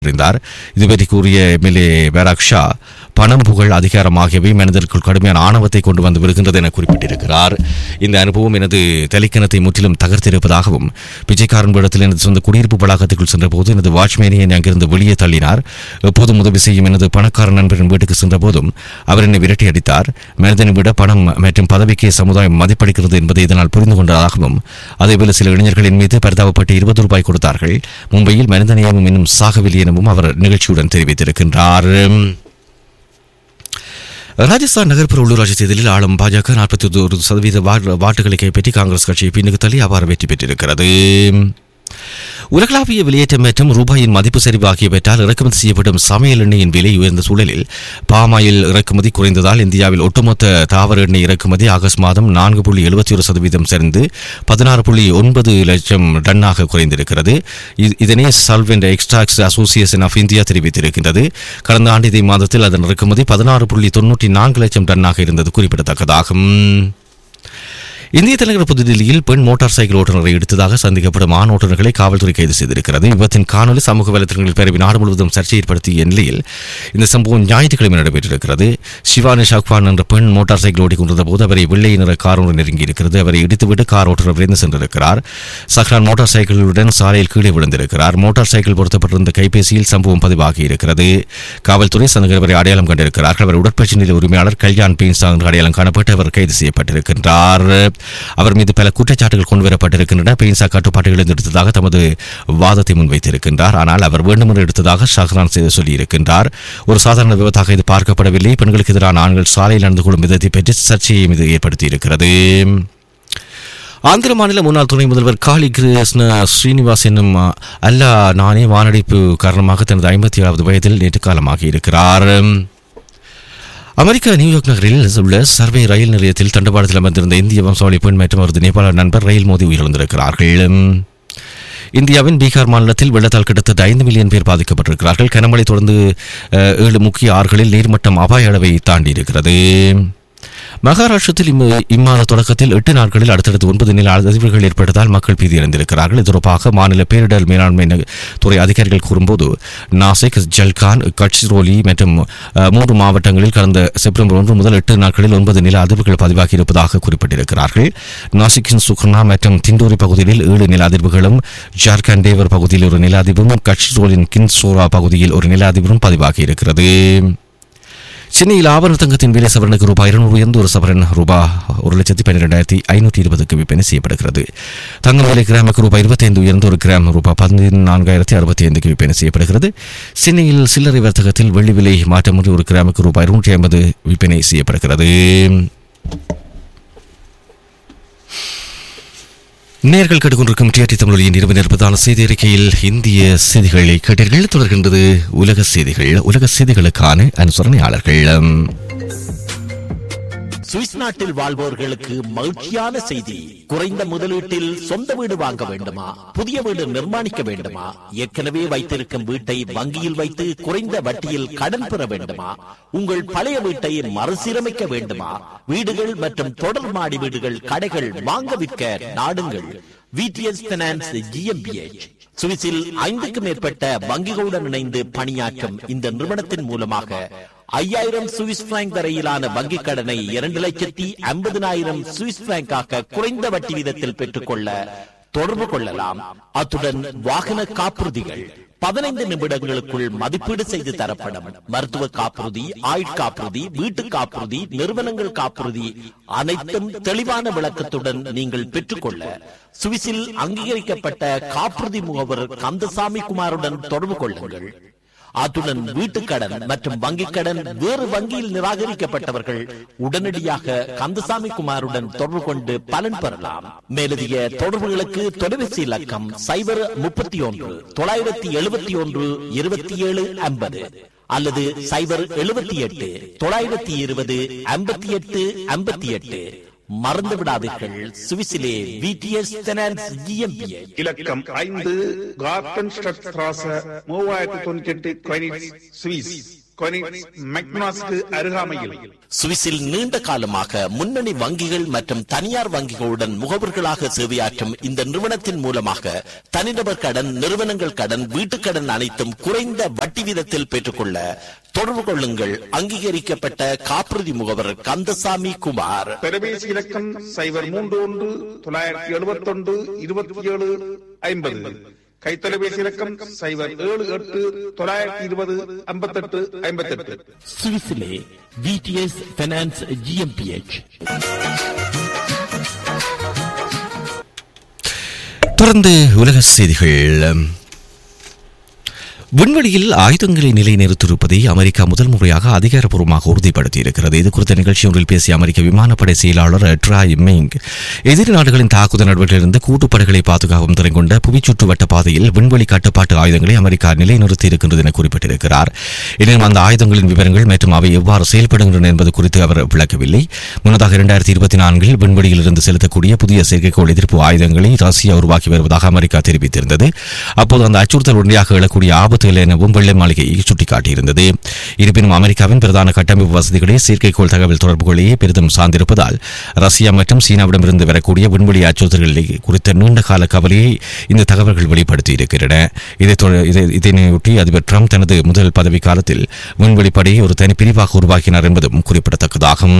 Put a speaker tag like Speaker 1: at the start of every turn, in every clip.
Speaker 1: இருந்தார் இதுபற்றி கூறிய எம்எல்ஏ பேராக் ஷா பணம் புகழ் அதிகாரம் ஆகியவை மனிதர்கள் கடுமையான ஆணவத்தை கொண்டு வந்து விடுகின்றது என குறிப்பிட்டிருக்கிறார் இந்த அனுபவம் எனது தலைக்கணத்தை முற்றிலும் தகர்த்திருப்பதாகவும் பிச்சைக்காரன் இடத்தில் எனது சொந்த குடியிருப்பு வளாகத்துக்குள் சென்றபோது எனது வாட்ச்மேனை என்னை அங்கிருந்து வெளியே தள்ளினார் எப்போதும் உதவி செய்யும் எனது பணக்கார நண்பரின் வீட்டுக்கு சென்றபோதும் அவர் என்னை விரட்டி அடித்தார் மனிதனை விட பணம் மற்றும் பதவிக்கு சமுதாயம் மதிப்பளிக்கிறது என்பதை இதனால் புரிந்து கொண்டதாகவும் அதேபோல சில இளைஞர்களின் மீது பரிதாபப்பட்டு இருபது ரூபாய் கொடுத்தார்கள் மும்பையில் மனிதநேயமும் இன்னும் சாகவில்லை எனவும் அவர் நிகழ்ச்சியுடன் தெரிவித்திருக்கின்றார் ராஜஸ்தான் நகர்ப்புற உள்ளூராட்சி தேர்தலில் ஆளும் பாஜக நாற்பத்தி ஒரு சதவீத வா- வாக்குகளை கைப்பற்றி காங்கிரஸ் கட்சியை பின்னுக்கு தள்ளி அபார வெற்றி பெற்றிருக்கிறது உலகளாவிய வெளியேற்றம் மற்றும் ரூபாயின் மதிப்பு சரிவு ஆகியவற்றால் இறக்குமதி செய்யப்படும் சமையல் எண்ணெயின் விலை உயர்ந்த சூழலில் பாமாயில் இறக்குமதி குறைந்ததால் இந்தியாவில் ஒட்டுமொத்த தாவர எண்ணெய் இறக்குமதி ஆகஸ்ட் மாதம் நான்கு புள்ளி எழுபத்தி ஒரு சதவீதம் சரிந்து பதினாறு புள்ளி ஒன்பது லட்சம் டன்னாக குறைந்திருக்கிறது இ- இதனை solvent extractors association of India தெரிவித்திருக்கின்றது கடந்த ஆண்டு இதே மாதத்தில் அதன் இறக்குமதி பதினாறு புள்ளி தொன்னூற்றி நான்கு லட்சம் டன்னாக இருந்தது குறிப்பிடத்தக்கதாகும் இந்திய தலைநகர் புதுதில்லியில் பெண் மோட்டார் சைக்கிள் ஓட்டுநரை எடுத்ததாக சந்திக்கப்படும் ஆண் ஓட்டுநர்களை காவல்துறை கைது செய்திருக்கிறது விபத்தின் காணொலி சமூக வலைத்தளங்களில் பரவி நாடு முழுவதும் சர்ச்சை ஏற்படுத்திய நிலையில் இந்த சம்பவம் ஞாயிற்றுக்கிழமை நடைபெற்றிருக்கிறது சிவானி ஷாக்வான் என்ற பெண் மோட்டார் சைக்கிள் ஓட்டிக் கொண்டிருந்த போது அவரை வெள்ளை நிற கார் ஒன்று நெருங்கியிருக்கிறது அவரை இடித்துவிட்டு கார் ஓட்டுநர் விரைந்து சென்றிருக்கிறார் சஹ்ரான் மோட்டார் சைக்கிளுடன் சாலையில் கீழே விழுந்திருக்கிறார் மோட்டார் சைக்கிள் பொருத்தப்பட்டிருந்த கைபேசியில் சம்பவம் பதிவாகி இருக்கிறது காவல்துறை சந்தேகவரை அடையாளம் கண்டிருக்கிறார்கள் அவர் உடற்பயிற்சி நிலை உரிமையாளர் கல்யாண் பீன்சா என்று அடையாளம் காணப்பட்டு அவர் கைது செய்யப்பட்டிருக்கின்றார் அவர் மீது பல குற்றச்சாட்டுகள் கொண்டுவரப்பட்டிருக்கின்றன பீன்சா கட்டுப்பாட்டுகளை எடுத்ததாக தமது வாதத்தை முன்வைத்திருக்கின்றார் ஆனால் அவர் வேண்டுமென்று எடுத்ததாக ஷஹ்ரான் செய்து சொல்லியிருக்கின்றார் ஒரு சாதாரண விபத்தாக இது பார்க்கப்படவில்லை பெண்களுக்கு எதிரான ஆண்கள் சாலையில் நடந்து கொள்ளும் விதத்தை பற்றி சர்ச்சையை இது ஏற்படுத்தியிருக்கிறது ஆந்திர மாநில முன்னாள் துணை முதல்வர் காளி கிருஷ்ண ஸ்ரீனிவாஸ் என்னும் அல்லா நானே வானடிப்பு காரணமாக தனது ஐம்பத்தி ஏழாவது வயதில் நேற்று காலமாகி இருக்கிறார் அமெரிக்கா நியூயார்க் நகரில் உள்ள சர்வே ரயில் நிலையத்தில் தண்டவாளத்தில் அமர்ந்திருந்த இந்திய வம்சாவளி பெண் மற்றும் அவரது நேபாள நண்பர் ரயில் மோதி உயிரிழந்திருக்கிறார்கள் இந்தியாவின் பீகார் மாநிலத்தில் வெள்ளத்தால் கிட்டத்தட்ட ஐந்து மில்லியன் பேர் பாதிக்கப்பட்டிருக்கிறார்கள் கனமழை தொடர்ந்து அஹ், ஏழு முக்கிய ஆறுகளில் நீர்மட்டம் அபாய அளவை தாண்டி இருக்கிறது மகாராஷ்டிரத்தில் இம்ம- இம்மாத தொடக்கத்தில் எட்டு நாட்களில் அடுத்தடுத்து ஒன்பது நில அதிர்வுகள் ஏற்பட்டதால் மக்கள் பீதியடைந்திருக்கிறார்கள் இது தொடர்பாக மாநில பேரிடர் மேலாண்மை நக- துறை அதிகாரிகள் கூறும்போது நாசிக் ஜல்கான் கட்சிரோலி மற்றும் அஹ், மூன்று மாவட்டங்களில் கடந்த செப்டம்பர் ஒன்று முதல் எட்டு நாட்களில் ஒன்பது நில அதிர்வுகள் பதிவாகி இருப்பதாக குறிப்பிட்டிருக்கிறார்கள் நாசிக்கின் சுக்னா மற்றும் திண்டோரி பகுதிகளில் ஏழு நில அதிர்வுகளும் ஜார்க்கண்ட் தேவர் பகுதியில் ஒரு நில அதிர்வும் கட்சிரோலின் கின்சோரா பகுதியில் ஒரு நில அதிர்வும் பதிவாகி இருக்கிறது சென்னையில் ஆபரண தங்கத்தின் விலை சவரனுக்கு ரூபாய் இருநூறு உயர்ந்து ஒரு சவரன் ரூபாய் ஒரு லட்சத்தி பன்னிரெண்டாயிரத்தி ஐநூற்றி இருபதுக்கு விற்பனை செய்யப்படுகிறது தங்கம் விலை கிராமுக்கு ரூபாய் இருபத்தைந்து உயர்ந்து ஒரு கிராம் ரூபாய் பதினான்காயிரத்தி அறுபத்தி ஐந்துக்கு விற்பனை செய்யப்படுகிறது சென்னையில் சில்லறை வர்த்தகத்தில் வெள்ளி விலை மாற்றமின்றி ஒரு கிராமுக்கு ரூபாய் நூற்றி ஐம்பது விற்பனை செய்யப்படுகிறது நேர்கள் கேட்டுக்கொண்டிருக்கும் டிஆர்டி தமிழொலியின் இருபது இருபதான செய்தி அறிக்கையில் இந்திய செய்திகளை கேட்டீர்கள் தொடர்கின்றது உலக செய்திகள் உலக செய்திகளுக்கான அனுசரணையாளர்கள்
Speaker 2: சுவிஸ் நாட்டில் வாழ்வோர்களுக்கு மகிழ்ச்சியான செய்தி குறைந்த முதலீட்டில் சொந்த வீடு வாங்க வேண்டுமா புதிய வீடு நிர்மாணிக்க வேண்டுமா ஏற்கனவே வைத்திருக்கும் வீட்டை வங்கியில் வைத்து குறைந்த வட்டியில் கடன் பெற வேண்டுமா உங்கள் பழைய வீட்டை மறுசீரமைக்க வேண்டுமா வீடுகள் மற்றும் தொடர் மாடி வீடுகள் கடைகள் வாங்க விற்க நாடுங்கள் விடிஎஸ் பினான்ஸ் ஜிஎம்பிஎச் சுவிஸில் ஐந்துக்கும் மேற்பட்ட வங்கிகளுடன் இணைந்து பணியாற்றும் இந்த நிறுவனத்தின் மூலமாக ஐயாயிரம் சுவிஸ் பிராங்க் வரையிலான வங்கிக் கடனை இரண்டு லட்சத்தி ஐம்பதினாயிரம் சுவிஸ் பிராங்காக குறைந்த வட்டி வீதத்தில் பெற்றுக்கொள்ள தொடர்பு கொள்ளலாம் அத்துடன் வாகன காப்புறுதிகள் பதினைந்து நிமிடங்களுக்குள் மதிப்பீடு செய்து தரப்படும் மருத்துவ காப்புறுதி ஆயுட்காப்புறுதி வீட்டு காப்புறுதி நிறுவனங்கள் காப்புறுதி அனைத்தும் தெளிவான விளக்கத்துடன் நீங்கள் பெற்றுக்கொள்ள சுவிஸில் அங்கீகரிக்கப்பட்ட காப்புறுதி முகவர் கந்தசாமி குமாருடன் தொடர்பு கொள்ளுங்கள் அத்துடன் வீட்டுக்கடன் மற்றும் வங்கிக் கடன் வேறு வங்கியில் நிராகரிக்கப்பட்டவர்கள் உடனடியாக கந்தசாமி குமாருடன் தொடர்பு கொண்டு பலன் பெறலாம் மேலதிக தொடர்புகளுக்கு தொலைபேசி இலக்கம் சைபர் முப்பத்தி ஒன்று தொள்ளாயிரத்தி எழுபத்தி ஒன்று இருபத்தி ஏழு ஐம்பது அல்லது சைபர் எழுபத்தி எட்டு தொள்ளாயிரத்தி இருபது ஐம்பத்தி எட்டு ஐம்பத்தி எட்டு மறந்து விடாதீர்கள் சுவிஸிலே விடிஎஸ் ஃபைனான்ஸ் GmbH.
Speaker 3: இலக்கம் ஐந்து கார்டன் ஸ்ட்ராச மூவாயிரத்தி தொண்ணூத்தி எட்டு கொயினிட்ஸ் சுவிஸ் கொனிக்ஸ் மெக்னாஸ்க்கு அருகாமையில்
Speaker 2: சுவிஸில் நீண்ட காலமாக முன்னணி வங்கிகள் மற்றும் தனியார் வங்கிகளுடன் முகவர்களாக சேவையாற்றும் இந்த நிறுவனத்தின் மூலமாக தனிநபர் கடன் நிறுவனங்கள் கடன் வீட்டுக் கடன் அனைத்தும் குறைந்த வட்டி வீதத்தில் பெற்றுக்கொள்ள தொடர்பு கொள்ளுங்கள் அங்கீகரிக்கப்பட்ட காப்புறுதி முகவர் கந்தசாமி குமார்
Speaker 3: தொலைபேசி இலக்கம் சைபர் மூன்று ஒன்று தொள்ளாயிரத்தி எழுபத்தி ஒன்று இருபத்தி ஏழு ஐம்பது கைத்தொலைபேசி இலக்கம் சைபர் ஏழு எட்டு தொள்ளாயிரத்தி இருபது ஐம்பத்தெட்டு ஐம்பத்தெட்டு
Speaker 2: சுவிஸிலே விடிஎஸ் பைனான்ஸ் ஜிஎம்பிஎச்
Speaker 1: தொடர்ந்து உலக செய்திகள் விண்வெளியில் ஆயுதங்களை நிலைநிறுத்தியிருப்பதை அமெரிக்கா முதல் முறையாக அதிகாரப்பூர்வமாக உறுதிப்படுத்தியிருக்கிறது இது குறித்த நிகழ்ச்சி ஒன்றில் பேசிய அமெரிக்க விமானப்படை செயலாளர் ட்ராய் மிங் எதிரி நாடுகளின் தாக்குதல் நடவடிக்கையிலிருந்து கூட்டுப்படைகளை பாதுகாக்கும் திறன் கொண்ட புவிச்சுற்று வட்ட பாதையில் விண்வெளி கட்டுப்பாட்டு ஆயுதங்களை அமெரிக்கா நிலைநிறுத்தி இருக்கின்றது என குறிப்பிட்டிருக்கிறார் எனினும் அந்த ஆயுதங்களின் விவரங்கள் மற்றும் அவை எவ்வாறு செயல்படுகின்றன என்பது குறித்து அவர் விளக்கவில்லை முன்னதாக இரண்டாயிரத்தி இருபத்தி நான்கில் விண்வெளியில் இருந்து செலுத்தக்கூடிய புதிய செயற்கைக்கோள் எதிர்ப்பு ஆயுதங்களை ரஷ்யா உருவாக்கி வருவதாக அமெரிக்கா தெரிவித்திருந்தது அப்போது அந்த அச்சுறுத்தல் உடனடியாக எழக்கூடிய ஆபத்துகள் எனவும் வெள்ளை மாளிகை சுட்டிக்காட்டியிருந்தது இருப்பினும் அமெரிக்காவின் பிரதான கட்டமைப்பு வசதிகளே செயற்கைக்கோள் தகவல் தொடர்புகளையே பெரிதும் சார்ந்திருப்பதால் ரஷ்யா மற்றும் சீனாவிடமிருந்து வரக்கூடிய விண்வெளி அச்சுறுத்தல்கள் குறித்த நீண்ட கால கவலையை இந்த தகவல்கள் வெளிப்படுத்தியிருக்கின்றன இதை தொ- இதை- இதனையொட்டி அதிபர் ட்ரம்ப் தனது முதல் பதவி காலத்தில் விண்வெளி படையை ஒரு தனி பிரிவாக உருவாக்கினார் என்பதும் குறிப்பிடத்தக்கதாகும்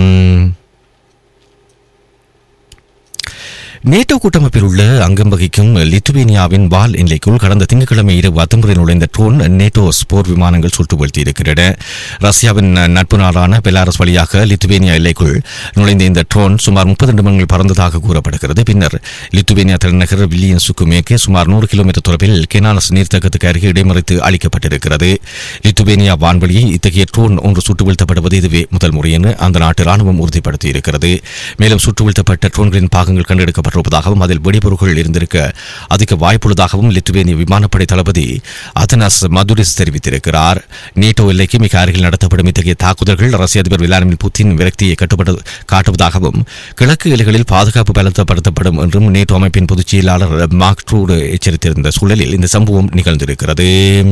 Speaker 1: நேட்டோ கூட்டமைப்பில் உள்ள அங்கம் வகிக்கும் லித்துவேனியாவின் வால் எல்லைக்குள் கடந்த திங்கட்கிழமை இரவு அத்துமுறை நுழைந்த ட்ரோன் நேட்டோ போர் விமானங்கள் சுட்டு வீழ்த்தியிருக்கின்றன ரஷ்யாவின் நட்பு நாடான பெலாரஸ் வழியாக லித்துவேனியா எல்லைக்குள் நுழைந்த இந்த ட்ரோன் சுமார் முப்பது நிமிடங்கள் பறந்ததாக கூறப்படுகிறது பின்னர் லித்துவேனியா தலைநகர் வில்லியன்ஸுக்கு மேற்கே சுமார் நூறு கிலோமீட்டர் தொலைவில் கெனானஸ் நீர்த்தகத்துக்கு அருகே இடைமறித்து அளிக்கப்பட்டிருக்கிறது லித்துவேனியா வான்வழியை இத்தகைய ட்ரோன் ஒன்று சுட்டு வீழ்த்தப்படுவது இதுவே முதல் முறை என அந்த நாட்டு ராணுவம் உறுதிப்படுத்தியிருக்கிறது மேலும் சுட்டு வீழ்த்தப்பட்ட ட்ரோன்களின் பாகங்கள் கண்டெடுக்கப்பட்டிருப்பதாகவும் அதில் வெடிபொருட்கள் இருந்திருக்க அதிக வாய்ப்புள்ளதாகவும் லித்துவேனிய விமானப்படை தளபதி அதனஸ் மதுரிஸ் தெரிவித்திருக்கிறார் நேட்டோ எல்லைக்கு மிக அருகில் நடத்தப்படும் இத்தகைய தாக்குதல்கள் ரஷ்ய அதிபர் விளாடிமிர் புத்தின் விரக்தியை கட்டுப்பட காட்டுவதாகவும் கிழக்கு எல்லைகளில் பாதுகாப்பு பலப்படுத்தப்படும் என்றும் நேட்டோ அமைப்பின் பொதுச் செயலாளர் மார்க் ட்ரூடு எச்சரித்திருந்த சூழலில் இந்த சம்பவம் நிகழ்ந்திருக்கிறது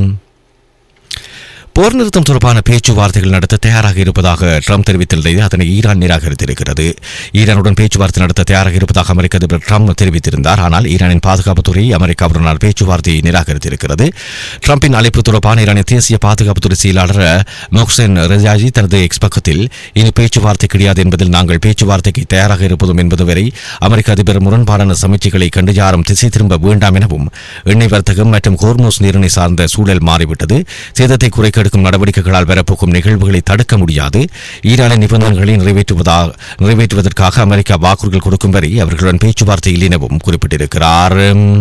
Speaker 1: போர் நிறுத்தம் தொடர்பான பேச்சுவார்த்தைகள் நடத்த தயாராக இருப்பதாக ட்ரம்ப் தெரிவித்துள்ளதை அதனை ஈரான் நிராகரித்திருக்கிறது ஈரானுடன் பேச்சுவார்த்தை நடத்த தயாராக இருப்பதாக அமெரிக்க அதிபர் ட்ரம்ப் தெரிவித்திருந்தார் ஆனால் ஈரானின் பாதுகாப்புத்துறை அமெரிக்காவுடனான பேச்சுவார்த்தையை நிராகரித்திருக்கிறது ட்ரம்பின் அழைப்பு தொடர்பான ஈரானின் தேசிய பாதுகாப்புத்துறை செயலாளர் மொஹ்சென் ரஜாஜி தனது எக்ஸ் பக்கத்தில் இனி பேச்சுவார்த்தை கிடையாது என்பதில் நாங்கள் பேச்சுவார்த்தைக்கு தயாராக இருப்பதும் என்பது வரை அமெரிக்க அதிபர் முரண்பாடான சமீட்சைகளை கண்டு யாரும் திசை திரும்ப வேண்டாம் எனவும் எண்ணெய் வர்த்தகம் மற்றும் ஹோர்மோஸ் நீரிணை சார்ந்த சூழல் மாறிவிட்டது சேதத்தை குறைக்க எடுக்கும் நடவடிக்கைகளால் வரப்போகும் நிகழ்வுகளை தடுக்க முடியாது ஈரானின் நிபந்தனைகளை நிறைவேற்றுவதா நிறைவேற்றுவதற்காக அமெரிக்கா வாக்குறுதிகள் கொடுக்கும் வரை அவர்களுடன் பேச்சுவார்த்தை இல்லை எனவும் குறிப்பிட்டிருக்கிறார்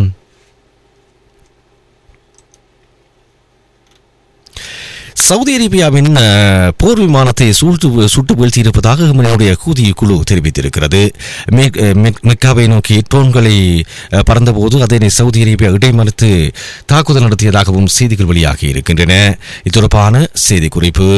Speaker 1: சவுதி அரேபியாவின் அஹ், போர் விமானத்தை சூழ்த்து சுட்டு வீழ்த்தியிருப்பதாக ஹமனியுடைய கூதி குழு தெரிவித்திருக்கிறது மெக்- அஹ், மெக்- மெக்காவை நோக்கி ட்ரோன்களை அஹ், பறந்தபோது அதனை சவுதி அரேபியா இடைமறித்து தாக்குதல் நடத்தியதாகவும் செய்திகள் வெளியாகி இருக்கின்றன இது தொடர்பான செய்திக்குறிப்பு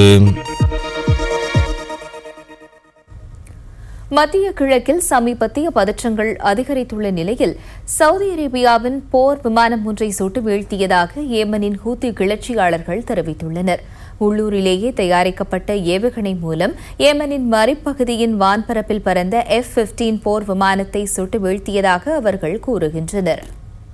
Speaker 4: மத்திய கிழக்கில் சமீபத்திய பதற்றங்கள் அதிகரித்துள்ள நிலையில் சவுதி அரேபியாவின் போர் விமானம் ஒன்றை சுட்டு வீழ்த்தியதாக ஏமனின் ஹூத்தி கிளர்ச்சியாளர்கள் தெரிவித்துள்ளனர் உள்ளூரிலேயே தயாரிக்கப்பட்ட ஏவுகணை மூலம் ஏமனின் மறிப்பகுதியின் வான்பரப்பில் பறந்த எஃப் 15 போர் விமானத்தை சுட்டு வீழ்த்தியதாக அவர்கள் கூறுகின்றனர்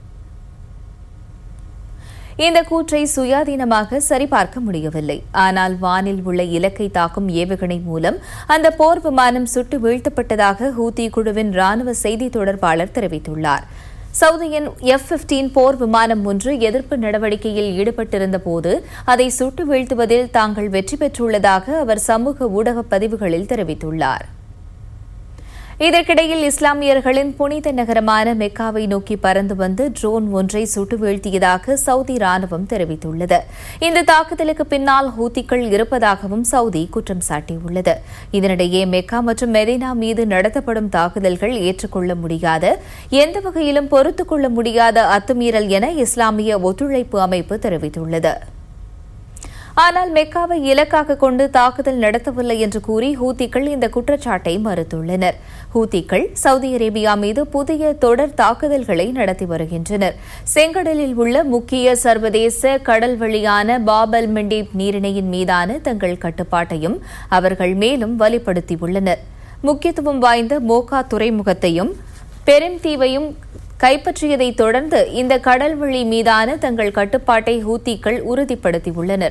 Speaker 4: இந்த கூற்றை சுயாதீனமாக சரிபார்க்க முடியவில்லை ஆனால் வானில் உள்ள இலக்கை தாக்கும் ஏவுகணை மூலம் அந்த போர் விமானம் சுட்டு வீழ்த்தப்பட்டதாக ஹூத்தி குழுவின் ராணுவ செய்தி தொடர்பாளர் தெரிவித்துள்ளார் சவுதியின் எஃப் 15 போர் விமானம் ஒன்று எதிர்ப்பு நடவடிக்கையில் ஈடுபட்டிருந்த போது அதை சுட்டு வீழ்த்துவதில் தாங்கள் வெற்றி பெற்றுள்ளதாக அவர் சமூக ஊடக பதிவுகளில் தெரிவித்துள்ளார் இதற்கிடையில் இஸ்லாமியர்களின் புனித நகரமான மெக்காவை நோக்கி பறந்து வந்து ட்ரோன் ஒன்றை சுட்டு வீழ்த்தியதாக சவுதி ராணுவம் தெரிவித்துள்ளது இந்த தாக்குதலுக்கு பின்னால் ஹூத்திகள் இருப்பதாகவும் சவுதி குற்றம் சாட்டியுள்ளது இதனிடையே மெக்கா மற்றும் மெரினா மீது நடத்தப்படும் தாக்குதல்கள் ஏற்றுக்கொள்ள முடியாத எந்த வகையிலும் பொறுத்துக் கொள்ள முடியாத அத்துமீறல் என இஸ்லாமிய ஒத்துழைப்பு அமைப்பு தெரிவித்துள்ளது ஆனால் மெக்காவை இலக்காக கொண்டு தாக்குதல் நடத்தவில்லை என்று கூறி ஹூத்திகள் இந்த குற்றச்சாட்டை மறுத்துள்ளனர் ஹூத்திகள் சவுதி அரேபியா மீது புதிய தொடர் தாக்குதல்களை நடத்தி வருகின்றனர் செங்கடலில் உள்ள முக்கிய சர்வதேச கடல் வழியான பாபல் மெண்டீப் நீரிணையின் மீதான தங்கள் கட்டுப்பாட்டையும் அவர்கள் மேலும் வலுப்படுத்தியுள்ளனர் முக்கியத்துவம் வாய்ந்த மோகா துறைமுகத்தையும் பெரும் தீவையும் கைப்பற்றியதைத் தொடர்ந்து இந்த கடல்வழி மீதான தங்கள் கட்டுப்பாட்டை ஹூத்திகள் உறுதிப்படுத்தியுள்ளனர்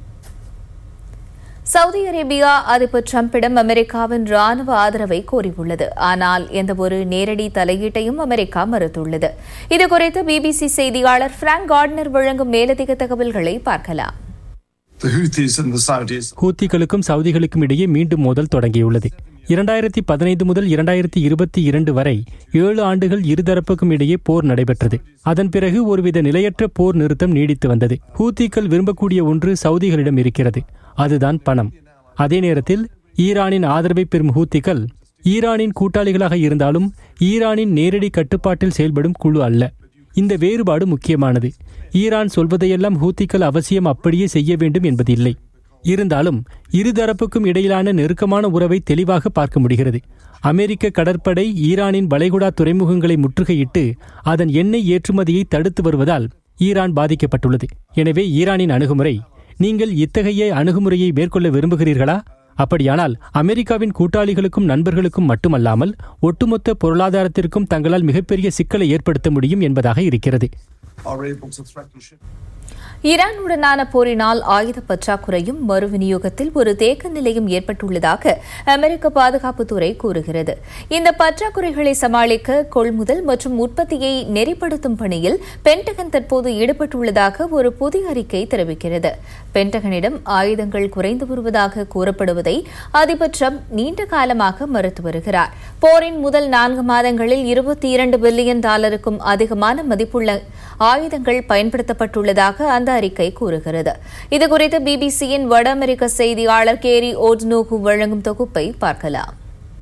Speaker 4: சவுதி அரேபியா அதிபர் டிரம்பிடம் அமெரிக்காவின் ராணுவ ஆதரவை கோரியுள்ளது ஆனால் எந்தவொரு நேரடி தலையீட்டையும் அமெரிக்கா மறுத்துள்ளது இதுகுறித்து பிபிசி செய்தியாளர் பிராங்க் கார்ட்னர் வழங்கும் மேலதிக தகவல்களை பார்க்கலாம்
Speaker 5: the Houthis and the Saudis.
Speaker 6: ஹூத்திகளுக்கும் சவுதிகளுக்கும் இடையே மீண்டும் மோதல் தொடங்கியுள்ளது இரண்டாயிரத்தி பதினைந்து முதல் இரண்டாயிரத்தி இருபத்தி இரண்டு வரை ஏழு ஆண்டுகள் இருதரப்புக்கும் இடையே போர் நடைபெற்றது அதன் பிறகு ஒருவித நிலையற்ற போர் நிறுத்தம் நீடித்து வந்தது ஹூத்திகள் விரும்பக்கூடிய ஒன்று சவுதிகளிடம் இருக்கிறது அதுதான் பணம் அதே நேரத்தில் ஈரானின் ஆதரவை பெறும் ஹூத்திகள் ஈரானின் கூட்டாளிகளாக இருந்தாலும் ஈரானின் நேரடி கட்டுப்பாட்டில் செயல்படும் குழு அல்ல இந்த வேறுபாடு முக்கியமானது ஈரான் சொல்வதையெல்லாம் ஹூத்திகள் அவசியம் அப்படியே செய்ய வேண்டும் என்பது இல்லை இருந்தாலும் இருதரப்புக்கும் இடையிலான நெருக்கமான உறவை தெளிவாக பார்க்க முடிகிறது அமெரிக்க கடற்படை ஈரானின் வளைகுடா துறைமுகங்களை முற்றுகையிட்டு அதன் எண்ணெய் ஏற்றுமதியை தடுத்து வருவதால் ஈரான் பாதிக்கப்பட்டுள்ளது எனவே ஈரானின் அணுகுமுறை நீங்கள் இத்தகைய அணுகுமுறையை மேற்கொள்ள விரும்புகிறீர்களா அப்படியானால் அமெரிக்காவின் கூட்டாளிகளுக்கும் நண்பர்களுக்கும் மட்டுமல்லாமல் ஒட்டுமொத்த பொருளாதாரத்திற்கும் தங்களால் மிகப்பெரிய சிக்கலை ஏற்படுத்த முடியும் என்பதாக இருக்கிறது
Speaker 5: Are able to threaten ships.
Speaker 4: ஈரானுடனான போரினால் ஆயுத பற்றாக்குறையும் மறுவிநியோகத்தில் ஒரு தேக்க நிலையும் ஏற்பட்டுள்ளதாக அமெரிக்க பாதுகாப்புத்துறை கூறுகிறது இந்த பற்றாக்குறைகளை சமாளிக்க கொள்முதல் மற்றும் உற்பத்தியை நெறிப்படுத்தும் பணியில் பென்டகன் தற்போது ஈடுபட்டுள்ளதாக ஒரு புதிய அறிக்கை தெரிவிக்கிறது பென்டகனிடம் ஆயுதங்கள் குறைந்து வருவதாக கூறப்படுவதை அதிபர் ட்ரம்ப் நீண்ட காலமாக மறுத்து வருகிறார் போரின் முதல் நான்கு மாதங்களில் இருபத்தி இரண்டு பில்லியன் டாலருக்கும் அதிகமான மதிப்புள்ள ஆயுதங்கள் பயன்படுத்தப்பட்டுள்ளதாக அந்த அறிக்கை கூறுகிறது இதுகுறித்து பிபிசியின் வட அமெரிக்க செய்தியாளர் கேரி ஓட்னோகு வழங்கும் தொகுப்பை பார்க்கலாம்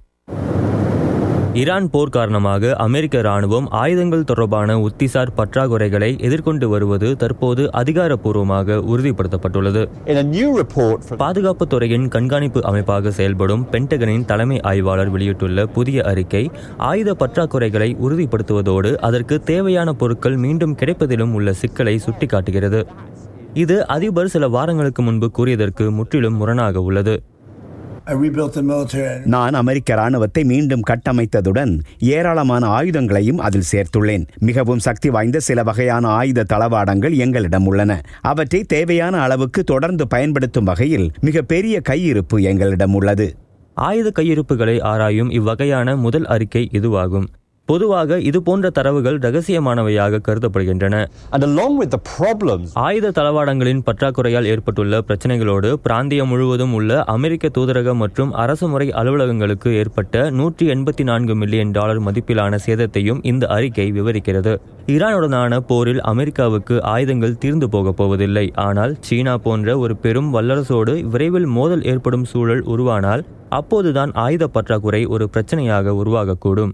Speaker 7: ஈரான் போர் காரணமாக அமெரிக்க ராணுவம் ஆயுதங்கள் தொடர்பான உத்திசார் பற்றாக்குறைகளை எதிர்கொண்டு வருவது தற்போது அதிகாரப்பூர்வமாக உறுதிப்படுத்தப்பட்டுள்ளது
Speaker 8: In a new report from
Speaker 7: பாதுகாப்புத் துறையின் கண்காணிப்பு அமைப்பாக செயல்படும் பென்டகனின் தலைமை ஆய்வாளர் வெளியிட்டுள்ள புதிய அறிக்கை ஆயுத பற்றாக்குறைகளை உறுதிப்படுத்துவதோடு அதற்கு தேவையான பொருட்கள் மீண்டும் கிடைப்பதிலும் உள்ள சிக்கலை சுட்டிக்காட்டுகிறது இது அதிபர் சில வாரங்களுக்கு முன்பு கூறியதற்கு முற்றிலும் முரணாக உள்ளது
Speaker 9: I rebuilt the military.
Speaker 10: நான் அமெரிக்க ராணுவத்தை மீண்டும் கட்டமைத்ததுடன் ஏராளமான ஆயுதங்களையும் அதில் சேர்த்துள்ளேன் மிகவும் சக்தி வாய்ந்த சில வகையான ஆயுத தளவாடங்கள் எங்களிடம் உள்ளன அவற்றை தேவையான அளவுக்கு தொடர்ந்து பயன்படுத்தும் வகையில் மிக பெரிய கையிருப்பு எங்களிடம் உள்ளது
Speaker 7: ஆயுத கையிருப்புகளை ஆராயும் இவ்வகையான முதல் அறிக்கை இதுவாகும் பொதுவாக இது போன்ற தரவுகள் ரகசியமானவையாக கருதப்படுகின்றன
Speaker 8: and along with the problems
Speaker 7: ஆயுத தளவாடங்களின் பற்றாக்குறையால் ஏற்பட்டுள்ள பிரச்சனைகளோடு பிராந்தியம் முழுவதும் உள்ள அமெரிக்க தூதரக மற்றும் அரசு முறை அலுவலகங்களுக்கு ஏற்பட்ட நூற்றி எண்பத்தி நான்கு மில்லியன் டாலர் மதிப்பிலான சேதத்தையும் இந்த அறிக்கை விவரிக்கிறது ஈரானுடனான போரில் அமெரிக்காவுக்கு ஆயுதங்கள் தீர்ந்து போகப் போவதில்லை ஆனால் சீனா போன்ற ஒரு பெரும் வல்லரசோடு விரைவில் மோதல் ஏற்படும் சூழல் உருவானால் அப்போதுதான் ஆயுத பற்றாக்குறை ஒரு பிரச்சனையாக உருவாகக்கூடும்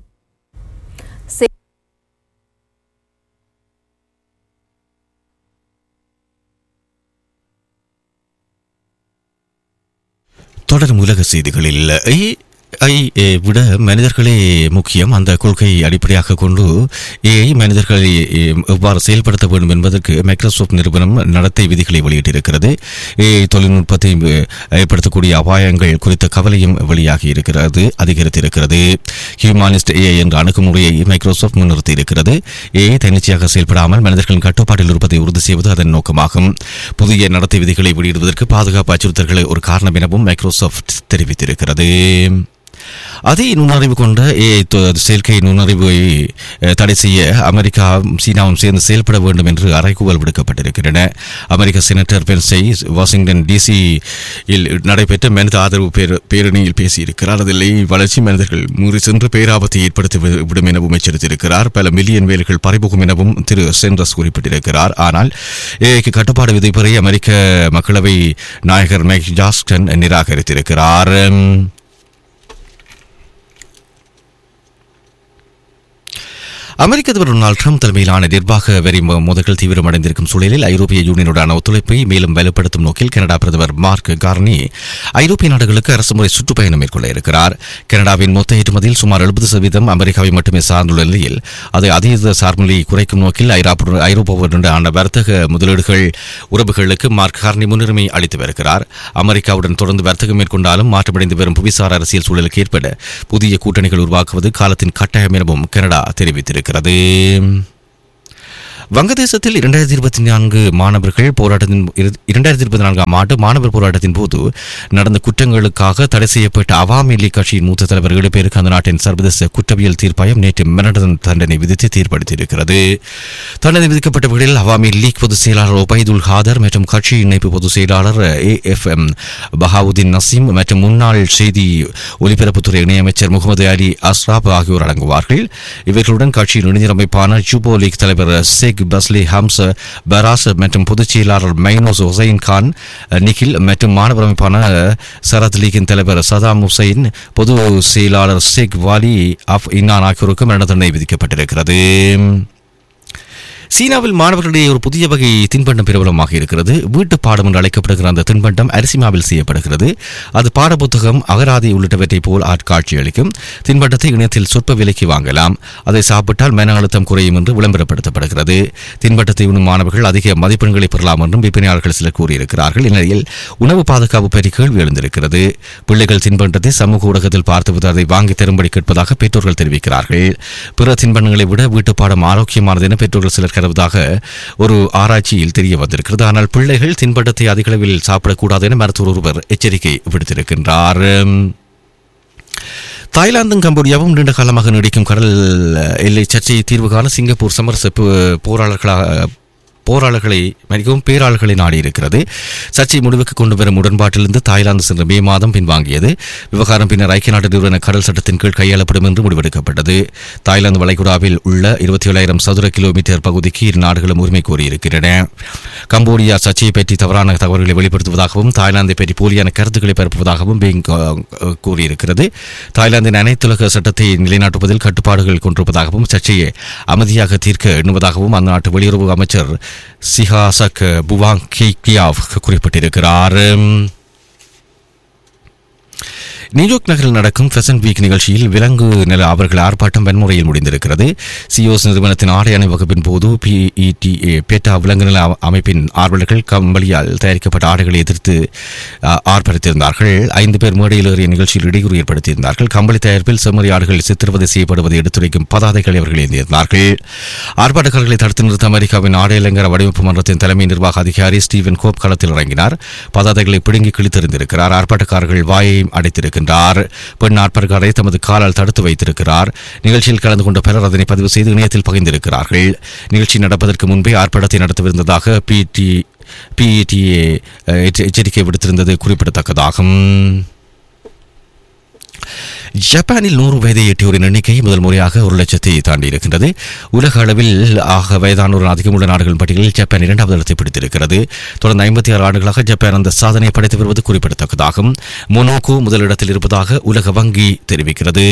Speaker 1: தொடரும் உலக செய்திகளில் ஏ ஐ ஏ விட மனிதர்களே முக்கியம் அந்த கொள்கையை அடிப்படையாக கொண்டு ஏஐ மனிதர்களை ஏ, எவ்வாறு செயல்படுத்த வேண்டும் என்பதற்கு மைக்ரோசாஃப்ட் நிறுவனம் நடத்தை விதிகளை வெளியிட்டிருக்கிறது ஏஐ தொழில்நுட்பத்தை ஏ, ஏற்படுத்தக்கூடிய அபாயங்கள் குறித்த கவலையும் வெளியாகி இருக்கிறது அதிகரித்திருக்கிறது ஹியூமானிஸ்ட் ஏஐ என்ற அணுகுமுறையை மைக்ரோசாஃப்ட் முன்னிறுத்தி இருக்கிறது ஏஐ தன்னிச்சையாக செயல்படாமல் மனிதர்களின் கட்டுப்பாட்டில் இருப்பதை உறுதி செய்வது அதன் நோக்கமாகும் புதிய நடத்தை விதிகளை வெளியிடுவதற்கு பாதுகாப்பு அச்சுறுத்தல்களை ஒரு காரணம் எனவும் மைக்ரோசாஃப்ட் தெரிவித்திருக்கிறது அதே நுண்ணறிவு கொண்ட ஏஐ தொ- செயற்கை நுண்ணறிவை அஹ், தடை செய்ய அமெரிக்கா சீனாவும் சேர்ந்து செயல்பட வேண்டும் என்று அறைகூவல் விடுக்கப்பட்டிருக்கின்றன அமெரிக்க செனட்டர் பென்சை வாஷிங்டன் டிசி இல் நடைபெற்ற மனித ஆதரவு பேர- பேரணியில் பேசியிருக்கிறார் அதில் வளர்ச்சி மனிதர்கள் முறி சென்று பேராபத்தை ஏற்படுத்தி வி- விடும் எனவும் எச்சரித்திருக்கிறார் பல மில்லியன் வேலைகள் பறிபோகும் எனவும் திரு சென்ரஸ் குறிப்பிட்டிருக்கிறார் ஆனால் ஏஐக்கு கட்டுப்பாடு விதிப்பதை அமெரிக்க மக்களவை நாயகர் மைக் ஜாஸ்டன் நிராகரித்திருக்கிறார் அமெரிக்க அதிபர் டொனால்ட் ட்ரம்ப் தலைமையிலான நிர்வாக வரி மோ- மோதல்கள் தீவிரமடைந்திருக்கும் சூழலில் ஐரோப்பிய யூனியனுடான ஒத்துழைப்பை மேலும் வலுப்படுத்தும் நோக்கில் கனடா பிரதமர் மார்க் கார்னி ஐரோப்பிய நாடுகளுக்கு அரசுமுறை சுற்றுப்பயணம் மேற்கொள்ள இருக்கிறார் கனடாவின் மொத்த ஏற்றுமதியில் சுமார் எழுபது சதவீதம் அமெரிக்காவை மட்டுமே சார்ந்துள்ள நிலையில் அதை அதீத சார்புநிலையை குறைக்கும் நோக்கில் ஐரோப்பா- ஐரோப்பாவுடனான வர்த்தக முதலீடுகள் உறவுகளுக்கு மார்க் கார்னி முன்னுரிமை அளித்து வருகிறார் அமெரிக்காவுடன் தொடர்ந்து வர்த்தகம் மேற்கொண்டாலும் மாற்றமடைந்து வரும் புவிசார் அரசியல் சூழலுக்கு ஏற்பட புதிய கூட்டணிகள் உருவாக்குவது காலத்தின் கட்டாயம் எனவும் கனடா தெரிவித்திருக்கிறது வங்கதேசத்தில் இரண்டாயிரத்தி இருபத்தி நான்கு மாணவர்கள் போராட்டத்தின் இரு- இரண்டாயிரத்தி இருபத்தி நான்காம் ஆண்டு மாணவர் போராட்டத்தின் போது நடந்த குற்றங்களுக்காக தடை செய்யப்பட்ட அவாமி லீக் கட்சியின் மூத்த தலைவர் ஏழு பேருக்கு அந்த நாட்டின் சர்வதேச குற்றவியல் தீர்ப்பாயம் நேற்று மரண தண்டனை விதித்து தீர்ப்பளித்திருக்கிறது தண்டனை விதிக்கப்பட்டவர்களில் அவாமி லீக் பொதுச் செயலாளர் ஒபைதுல் ஹாதர் மற்றும் கட்சி இணைப்பு பொதுச் செயலாளர் A F M Bahauddin Naseem மற்றும் முன்னாள் செய்தி ஒலிபரப்புத்துறை இணையமைச்சர் முகமது அலி அஸ்ராப் ஆகியோர் அடங்குவார்கள் இவர்களுடன் கட்சியின் இளைஞர் அமைப்பான ஜூபோ லீக் தலைவர் ஷேக் பஸ்லி ஹம்ஸ் பராஸ் மற்றும் பொதுச் செயலாளர் மைனோஸ் ஹுசைன் கான் நிகில் மற்றும் மாணவர் அமைப்பான சரத் லீக்கின் தலைவர் சதாம் ஹுசைன் பொது செயலாளர் ஷேக் வாலி அஃப் இன்னான் ஆகியோருக்கு மரண தண்டனை விதிக்கப்பட்டிருக்கிறது சீனாவில் மாணவர்களிடையே ஒரு புதிய வகை தின்பண்டம் பிரபலமாக இருக்கிறது வீட்டு பாடம் என்று அழைக்கப்படுகிற அந்த தின்பண்டம் அரிசி மாவில் செய்யப்படுகிறது அது பாடப்புத்தகம் அகராதி உள்ளிட்டவற்றை போல் ஆட்காட்சி அளிக்கும் தின்பண்டத்தை இணையத்தில் சொற்ப விலைக்கு வாங்கலாம் அதை சாப்பிட்டால் மன அழுத்தம் குறையும் என்று விளம்பரப்படுத்தப்படுகிறது தின்பண்டத்தை உண்ணும் மாணவர்கள் அதிக மதிப்பெண்களை பெறலாம் என்றும் விற்பனையாளர்கள் சிலர் கூறியிருக்கிறார்கள் இந்நிலையில் உணவு பாதுகாப்பு பற்றி கேள்வி எழுந்திருக்கிறது பிள்ளைகள் தின்பண்டத்தை சமூக ஊடகத்தில் பார்த்துவிட்டு அதை வாங்கி தரும்படி கேட்பதாக பெற்றோர்கள் தெரிவிக்கிறார்கள் பிற தின்பண்டங்களை விட வீட்டுப்பாடம் ஆரோக்கியமானது என பெற்றோர்கள் சிலர் கருவதாக ஒரு ஆராய்ச்சியில் தெரிய வந்திருக்கிறது ஆனால் பிள்ளைகள் தின்பண்டத்தை அதிக அளவில் சாப்பிடக்கூடாது என மருத்துவர் ஒருவர் எச்சரிக்கை விடுத்திருக்கின்றார் தாய்லாந்தும் கம்போடியாவும் நீண்ட காலமாக நீடிக்கும் கடல் எல்லை சர்ச்சையை தீர்வு காண சிங்கப்பூர் சமரச போ- போராளர்களாக போராளர்களை மிகவும் பேராளர்களை நாடியிருக்கிறது சர்ச்சை முடிவுக்கு கொண்டு வரும் உடன்பாட்டிலிருந்து தாய்லாந்து சென்ற மே மாதம் பின்வாங்கியது விவகாரம் பின்னர் ஐக்கிய நாட்டு நிறுவன கடல் சட்டத்தின் கீழ் கையாளப்படும் என்று முடிவெடுக்கப்பட்டது தாய்லாந்து வளைகுடாவில் உள்ள இருபத்தி ஏழாயிரம் சதுர கிலோமீட்டர் பகுதிக்கு இரு நாடுகளும் உரிமை கோரியிருக்கின்றன கம்போடியா சர்ச்சையை பற்றி தவறான தகவல்களை வெளிப்படுத்துவதாகவும் தாய்லாந்தை பற்றி போலியான கருத்துக்களை பரப்புவதாகவும் பெய்ங் அஹ், கூறியிருக்கிறது தாய்லாந்தின் அனைத்துலக சட்டத்தை நிலைநாட்டுவதில் கட்டுப்பாடுகள் கொண்டிருப்பதாகவும் சர்ச்சையை அமைதியாக தீர்க்க எண்ணுவதாகவும் அந்த நாட்டு வெளியுறவு அமைச்சர் சிஹாசக் புவாங் கியாவ் குறிப்பிட்டிருக்கிறார் நியூயார்க் நகரில் நடக்கும் ஃபெசன் வீக் நிகழ்ச்சியில் விலங்கு நில அவர்கள் ஆர்ப்பாட்டம் வன்முறையில் முடிந்திருக்கிறது சியோஸ் நிறுவனத்தின் ஆடை அணிவகுப்பின் போது பிஇடிஏ பேட்டா விலங்கு நில அ- அமைப்பின் ஆர்வலர்கள் கம்பளியால் தயாரிக்கப்பட்ட ஆடைகளை எதிர்த்து அ, ஆர்ப்பரித்திருந்தார்கள் ஐந்து பேர் மேடையில் ஏறிய நிகழ்ச்சியில் இடையூறு ஏற்படுத்தியிருந்தார்கள் கம்பளி தயாரிப்பில் செம்மறி ஆடுகள் சித்திரவதை செய்யப்படுவதை எடுத்துரைக்கும் பதாதைகளை அவர்கள் ஏந்தியிருந்தார்கள் ஆர்ப்பாட்டக்காரர்களை தடுத்து நிறுத்த அமெரிக்காவின் ஆடை இளைஞர் வடிவமைப்பு மன்றத்தின் தலைமை நிர்வாக அதிகாரி ஸ்டீவன் கோப் களத்தில் இறங்கினார் பதாதைகளை பிடுங்கி கிழித்திருந்திருக்கிறார் ஆர்ப்பாட்டக்காரர்கள் வாயையும் அடைத்திருக்கின்றார் பெண் ஆர்ப்பாட்டக்காரரை தமது காலால் தடுத்து வைத்திருக்கிறார் நிகழ்ச்சியில் கலந்து கொண்ட பலர் அதனை பதிவு செய்து இணையத்தில் பகிர்ந்திருக்கிறார்கள் நிகழ்ச்சி நடப்பதற்கு முன்பே ஆர்ப்பாட்டத்தை நடத்தவிருந்ததாக பிடி பிஇடிஏ எச்சரிக்கை விடுத்திருந்தது குறிப்பிடத்தக்கதாகும் ஜப்பானில் நூறு வயதை எட்டியோரின் எண்ணிக்கை முதல் முறையாக ஒரு லட்சத்தை தாண்டி இருக்கின்றது உலக அளவில் ஆக வயதானோர் அதிகமுள்ள நாடுகள் பட்டியலில் ஜப்பான் இரண்டாவது இடத்தை பிடித்திருக்கிறது தொடர்ந்து ஐம்பத்தி ஆறு ஆண்டுகளாக ஜப்பான் அந்த சாதனையை படைத்து வருவது குறிப்பிடத்தக்கதாகும் மொனோகோ முதலிடத்தில் இருப்பதாக உலக வங்கி தெரிவிக்கிறது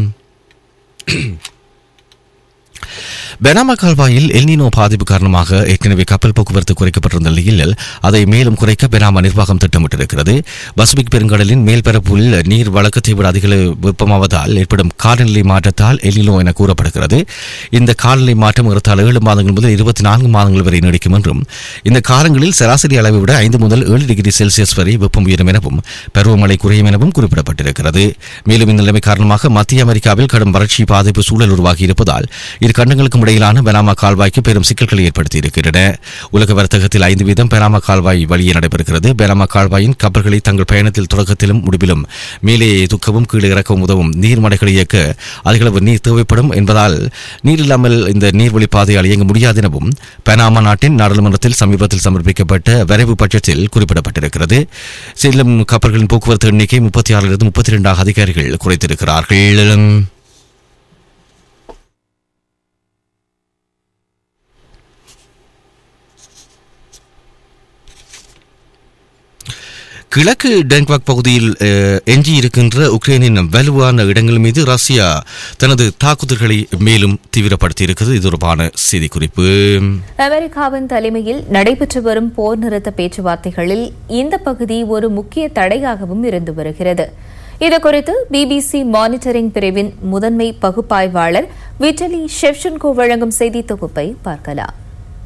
Speaker 1: பெனாமா கால்வாயில் எல்னினோ பாதிப்பு காரணமாக ஏற்கனவே கப்பல் போக்குவரத்து குறைக்கப்பட்டிருந்த நிலையில் அதை மேலும் குறைக்க பெனாமா நிர்வாகம் திட்டமிட்டிருக்கிறது பசிபிக் பெருங்கடலின் மேல்பரப்பில் நீர் வழக்கத்தை விட அதிக அளவு வெப்பமாவதால் ஏற்படும் காலநிலை மாற்றத்தால் எல்னினோ என கூறப்படுகிறது இந்த காலநிலை மாற்றம் ஏறத்தாழ ஏழு மாதங்கள் முதல் இருபத்தி நான்கு மாதங்கள் வரை நீடிக்கும் என்றும் இந்த காலங்களில் சராசரி அளவை விட ஐந்து முதல் ஏழு டிகிரி செல்சியஸ் வரை வெப்பம் உயரும் எனவும் பருவமழை குறையும் எனவும் குறிப்பிடப்பட்டிருக்கிறது மேலும் இந்த நிலைமை காரணமாக மத்திய அமெரிக்காவில் கடும் வறட்சி பாதிப்பு சூழல் உருவாகி இருப்பதால் இரு கண்டங்களுக்கும் இடையிலான பெனாமா கால்வாய்க்கு பெரும் சிக்கல்களை ஏற்படுத்தியிருக்கின்றன உலக வர்த்தகத்தில் ஐந்து வீதம் பெனாமா கால்வாய் வழியே நடைபெறுகிறது பெனாமா கால்வாயின் கப்பல்களை தங்கள் பயணத்தில் தொடக்கத்திலும் முடிவிலும் மேலே துக்கவும் கீழே இறக்கவும் உதவும் நீர்மடைகளை இயக்க அதிகளவு நீர் தேவைப்படும் என்பதால் நீர் இல்லாமல் இந்த நீர்வழி பாதையால் இயங்க முடியாது எனவும் பெனாமா நாட்டின் நாடாளுமன்றத்தில் சமீபத்தில் சமர்ப்பிக்கப்பட்ட வரைவு பட்ஜெட்டில் குறிப்பிடப்பட்டிருக்கிறது செல்லும் கப்பல்களின் போக்குவரத்து எண்ணிக்கை முப்பத்தி ஆறிலிருந்து முப்பத்தி இரண்டாக அதிகாரிகள் குறைத்திருக்கிறார்கள் கிழக்கு டென்மார்க் பகுதியில் அஹ், எஞ்சியிருக்கின்ற உக்ரைனின் வலுவான இடங்கள் மீது ரஷ்யா தனது தாக்குதல்களை மேலும் தீவிரப்படுத்தியிருக்கிறது இது தொடர்பான செய்திக்குறிப்பு
Speaker 4: அமெரிக்காவின் தலைமையில் நடைபெற்று வரும் போர் நிறுத்த பேச்சுவார்த்தைகளில் இந்த பகுதி ஒரு முக்கிய தடையாகவும் இருந்து வருகிறது இதுகுறித்து பிபிசி மானிட்டரிங் பிரிவின் முதன்மை பகுப்பாய்வாளர் விட்டலி ஷெவ்ஷன்கோ வழங்கும் செய்தி தொகுப்பை பார்க்கலாம்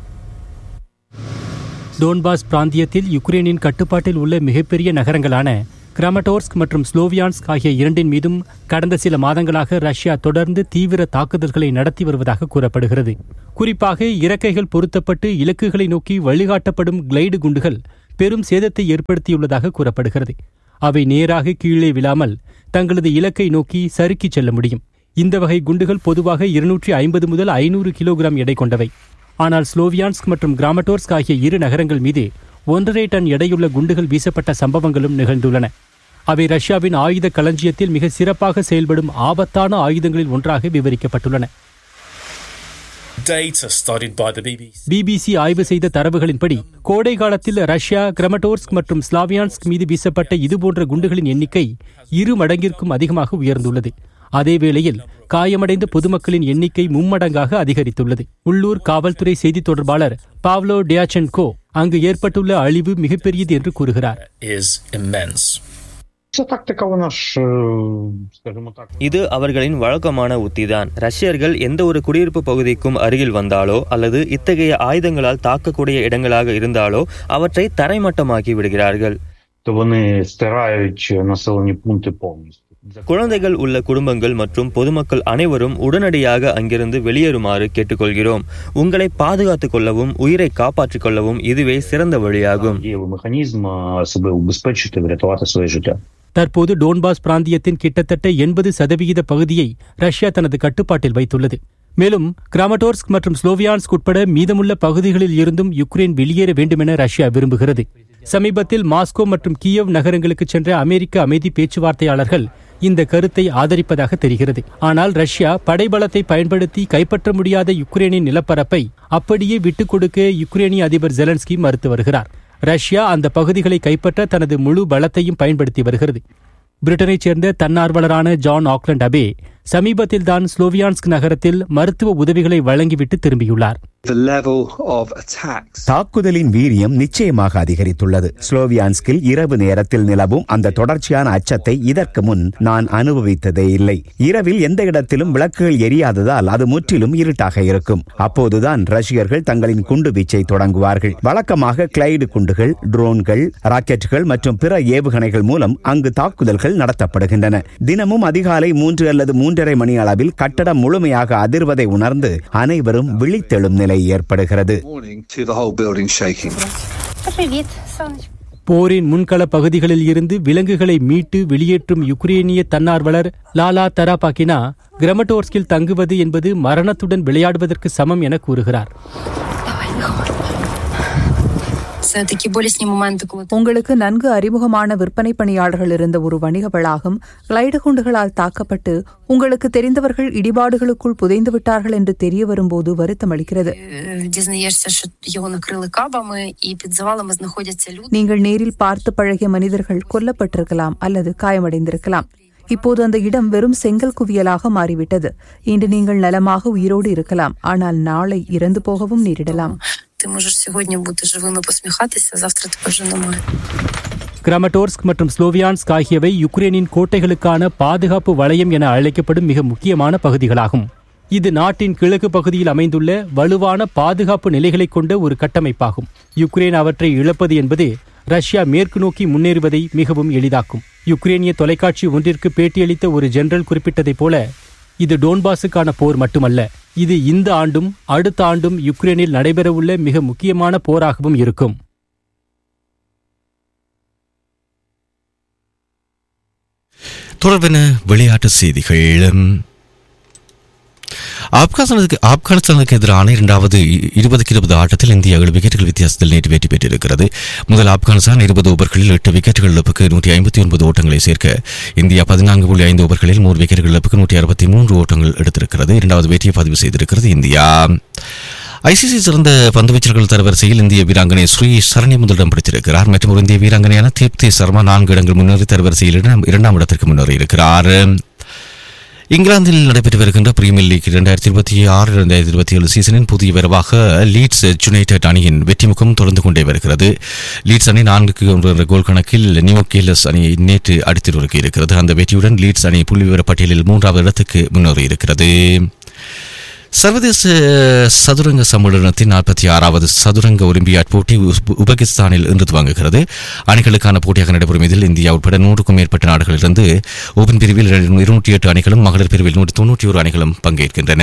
Speaker 6: டோன்பாஸ் பிராந்தியத்தில் யுக்ரைனின் கட்டுப்பாட்டில் உள்ள மிகப்பெரிய நகரங்களான கிராமட்டோர்ஸ்க் மற்றும் ஸ்லோவியான்ஸ்க் ஆகிய இரண்டின் மீதும் கடந்த சில மாதங்களாக ரஷ்யா தொடர்ந்து தீவிர தாக்குதல்களை நடத்தி வருவதாக கூறப்படுகிறது குறிப்பாக இறக்கைகள் பொருத்தப்பட்டு இலக்குகளை நோக்கி வழிகாட்டப்படும் கிளைடு குண்டுகள் பெரும் சேதத்தை ஏற்படுத்தியுள்ளதாக கூறப்படுகிறது அவை நேராக கீழே விழாமல் தங்களது இலக்கை நோக்கி சறுக்கிச் செல்ல முடியும் இந்த வகை குண்டுகள் பொதுவாக இருநூற்றி ஐம்பது முதல் ஐநூறு கிலோகிராம் எடை கொண்டவை ஆனால் ஸ்லோவியான்ஸ்க் மற்றும் கிராமட்டோர்ஸ்க் ஆகிய இரு நகரங்கள் மீது ஒன்றரை டன் எடையுள்ள குண்டுகள் வீசப்பட்ட சம்பவங்களும் நிகழ்ந்துள்ளன அவை ரஷ்யாவின் ஆயுத களஞ்சியத்தில் மிக சிறப்பாக செயல்படும் ஆபத்தான ஆயுதங்களில் ஒன்றாக விவரிக்கப்பட்டுள்ளன
Speaker 11: Data studied by the BBC.
Speaker 6: BBC ஆய்வு செய்த தரவுகளின்படி கோடை காலத்தில் ரஷ்யா கிரமட்டோர்ஸ்க் மற்றும் ஸ்லாவியான்ஸ்க் மீது வீசப்பட்ட இதுபோன்ற குண்டுகளின் எண்ணிக்கை இரு மடங்கிற்கும் அதிகமாக உயர்ந்துள்ளது அதேவேளையில் காயமடைந்த பொதுமக்களின் எண்ணிக்கை மும்மடங்காக அதிகரித்துள்ளது உள்ளூர் காவல்துறை செய்தி தொடர்பாளர் பாவ்லோ டியாச்சென்கோ அங்கு ஏற்பட்டுள்ள அழிவு மிகப்பெரியது என்று கூறுகிறார்
Speaker 11: Is immense.
Speaker 12: Це тактика, вона ж, е, скажімо так.
Speaker 7: இது அவர்களின் வழக்கமான உத்திதான் ரஷ்யர்கள் எந்த ஒரு குடியிருப்பு பகுதிக்கும் அருகில் வந்தாலோ அல்லது இத்தகைய ஆயுதங்களால் தாக்கக்கூடிய இடங்களாக இருந்தாலோ அவற்றை தரைமட்டமாக்கி விடுகிறார்கள்
Speaker 12: То вони стирають населені пункти повністю.
Speaker 7: குழந்தைகள் உள்ள குடும்பங்கள் மற்றும் பொதுமக்கள் அனைவரும் உடனடியாக அங்கிருந்து வெளியேறுமாறு கேட்டுக்கொள்கிறோம் உங்களை பாதுகாத்துக் கொள்ளவும் உயிரை காப்பாற்றிக் கொள்ளவும் இதுவே சிறந்த வழியாகும்
Speaker 12: Дієвий механізм а, себе убезпечити, врятувати своє життя.
Speaker 6: தற்போது டோன்பாஸ் பிராந்தியத்தின் கிட்டத்தட்ட எண்பது சதவிகித பகுதியை ரஷ்யா தனது கட்டுப்பாட்டில் வைத்துள்ளது மேலும் கிராமட்டோர்ஸ்க் மற்றும் ஸ்லோவியான்ஸ்க் உட்பட மீதமுள்ள பகுதிகளில் இருந்தும் யுக்ரைன் வெளியேற வேண்டுமென ரஷ்யா விரும்புகிறது சமீபத்தில் மாஸ்கோ மற்றும் கியவ் நகரங்களுக்கு சென்ற அமெரிக்க அமைதி பேச்சுவார்த்தையாளர்கள் இந்த கருத்தை ஆதரிப்பதாக தெரிகிறது ஆனால் ரஷ்யா படைபலத்தை பயன்படுத்தி கைப்பற்ற முடியாத யுக்ரைனின் நிலப்பரப்பை அப்படியே விட்டுக் கொடுக்க யுக்ரைனிய அதிபர் ஜெலன்ஸ்கி மறுத்து வருகிறார் ரஷ்யா அந்த பகுதிகளை கைப்பற்ற தனது முழு பலத்தையும் பயன்படுத்தி வருகிறது பிரிட்டனைச் சேர்ந்த தன்னார்வலரான ஜான் ஆக்லண்ட் அபே சமீபத்தில்தான் ஸ்லோவியான்ஸ்க் நகரத்தில் மருத்துவ உதவிகளை வழங்கிவிட்டு திரும்பியுள்ளார்
Speaker 13: The level of attacks.
Speaker 10: தாக்குதலின் வீரியம் நிச்சயமாக அதிகரித்துள்ளது ஸ்லோவியான்ஸ்கில் இரவு நேரத்தில் நிலவும் அந்த தொடர்ச்சியான அச்சத்தை இதற்கு முன் நான் அனுபவித்ததே இல்லை இரவில் எந்த இடத்திலும் விளக்குகள் எரியாததால் அது முற்றிலும் இருட்டாக இருக்கும் அப்போதுதான் ரஷ்யர்கள் தங்களின் குண்டு வீச்சை தொடங்குவார்கள் வழக்கமாக கிளைடு குண்டுகள் ட்ரோன்கள் ராக்கெட்டுகள் மற்றும் பிற ஏவுகணைகள் மூலம் அங்கு தாக்குதல்கள் நடத்தப்படுகின்றன தினமும் அதிகாலை மூன்று அல்லது மூன்றரை மணி அளவில் கட்டடம் முழுமையாக அதிர்வதை உணர்ந்து அனைவரும் விழித்தெழும் நிலை ஏற்படுகிறது
Speaker 13: Morning to the whole building shaking.
Speaker 6: போரின் முன்கள பகுதிகளில் இருந்து விலங்குகளை மீட்டு வெளியேற்றும் யுக்ரேனிய தன்னார்வலர் லாலா தராபாக்கினா கிரமட்டோர்ஸ்கில் தங்குவது என்பது மரணத்துடன் விளையாடுவதற்கு சமம் என கூறுகிறார்
Speaker 14: Це такі болісні моменти, коли
Speaker 15: உங்களுக்கு நன்கு அறிமுகமான விற்பனை பணியாளர்கள் இருந்த ஒரு வணிக வளாகம் கிளைடு குண்டுகளால் தாக்கப்பட்டு உங்களுக்கு தெரிந்தவர்கள் இடிபாடுகளுக்குள் புதைந்து விட்டார்கள் என்று தெரிய வரும்போது வருத்தம் அளிக்கிறது
Speaker 14: е, дізнаєшся, що його накрили кабами, і під завалами знаходяться люди.
Speaker 15: நீங்கள் நேரில் பார்த்து பழகிய மனிதர்கள் கொல்லப்பட்டிருக்கலாம் அல்லது காயமடைந்திருக்கலாம் இப்போது அந்த இடம் வெறும் செங்கல் குவியலாக மாறிவிட்டது இன்று நீங்கள் நலமாக உயிரோடு இருக்கலாம் ஆனால் நாளை இறந்து போகவும் நேரிடலாம்
Speaker 14: Ти можеш сьогодні бути живим і посміхатися, завтра тебе вже немає.
Speaker 6: கிராமட்டோர்ஸ்க் மற்றும் ஸ்லோவியான்ஸ்க் ஆகியவை யுக்ரேனின் கோட்டைகளுக்கான பாதுகாப்பு வளையம் என அழைக்கப்படும் மிக முக்கியமான பகுதிகளாகும் இது நாட்டின் கிழக்கு பகுதியில் அமைந்துள்ள வலுவான பாதுகாப்பு நிலைகளைக் கொண்ட ஒரு கட்டமைப்பாகும் யுக்ரேன் அவற்றை இழப்பது என்பது ரஷ்யா மேற்கு நோக்கி முன்னேறுவதை மிகவும் எளிதாக்கும் யுக்ரேனிய தொலைக்காட்சி ஒன்றிற்கு பேட்டியளித்த ஒரு ஜெனரல் குறிப்பிட்டதைப் போல இது டோன்பாஸுக்கான போர் மட்டுமல்ல இது இந்த ஆண்டும் அடுத்த ஆண்டும் யுக்ரேனில் நடைபெறவுள்ள மிக முக்கியமான போராகவும் இருக்கும்
Speaker 1: தொடர்பென விளையாட்டு செய்திகள் ஆப்கானிஸ்தானுக்கு ஆப்கானிஸ்தானுக்கு எதிரான இரண்டாவது இ- இருபதுக்கு இருபது ஆட்டத்தில் இந்தியா ஏழு விக்கெட்டுகள் வித்தியாசத்தில் நேற்று வெற்றி பெற்றிருக்கிறது முதல் ஆப்கானிஸ்தான் இருபது ஓவர்களில் எட்டு விக்கெட்டுகள் இழப்புக்கு நூற்றி ஐம்பத்தி ஒன்பது ஓட்டங்களை சேர்க்க இந்தியா பதினான்கு புள்ளி ஐந்து ஓவர்களில் மூன்று விக்கெட்டுகள் இழப்புக்கு நூற்றி அறுபத்தி மூன்று ஓட்டங்கள் எடுத்திருக்கிறது இரண்டாவது வெற்றியை பதிவு செய்திருக்கிறது இந்தியா ஐசிசி சிறந்த பந்துவீச்சர்கள் தரவரிசையில் இந்திய வீராங்கனை ஸ்ரீ சரணி முதலிடம் பிடித்திருக்கிறார் மற்றும் ஒரு இந்திய வீராங்கனையான தீப்தி சர்மா நான்கு இடங்கள் முன்னேறி தரவரிசையில் இரண்டாம் இரண்டாம் இடத்திற்கு முன்னேறி இருக்கிறார் இங்கிலாந்தில் நடைபெற்று வருகின்ற பிரீமியர் லீக் இரண்டாயிரத்தி இருபத்தி ஆறு இரண்டாயிரத்தி இருபத்தி ஏழு சீசனின் புதிய வரவாக லீட்ஸ் யுனைடெட் அணியின் வெற்றி முகம் தொடர்ந்து கொண்டே வருகிறது லீட்ஸ் அணி நான்குக்கு ஒன்று என்ற கோல் கணக்கில் நியூ கேலஸ் அணியை நேற்று அடித்து இருக்கிறது அந்த வெற்றியுடன் லீட்ஸ் அணி புள்ளி விவர பட்டியலில் மூன்றாவது இடத்துக்கு முன்னேறி இருக்கிறது சர்வதேச சதுரங்க சம்மேளனத்தின் நாற்பத்தி ஆறாவது சதுரங்க ஒலிம்பியாட் போட்டி உஸ்- உஸ்பெகிஸ்தானில் இன்று துவங்குகிறது அணிகளுக்கான போட்டியாக நடைபெறும் இதில் இந்தியா உட்பட நூறுக்கும் மேற்பட்ட நாடுகளிலிருந்து ஓபன் பிரிவில் இருநூற்றி எட்டு அணிகளும் மகளிர் பிரிவில் நூற்றி தொன்னூற்றி ஒரு அணிகளும் பங்கேற்கின்றன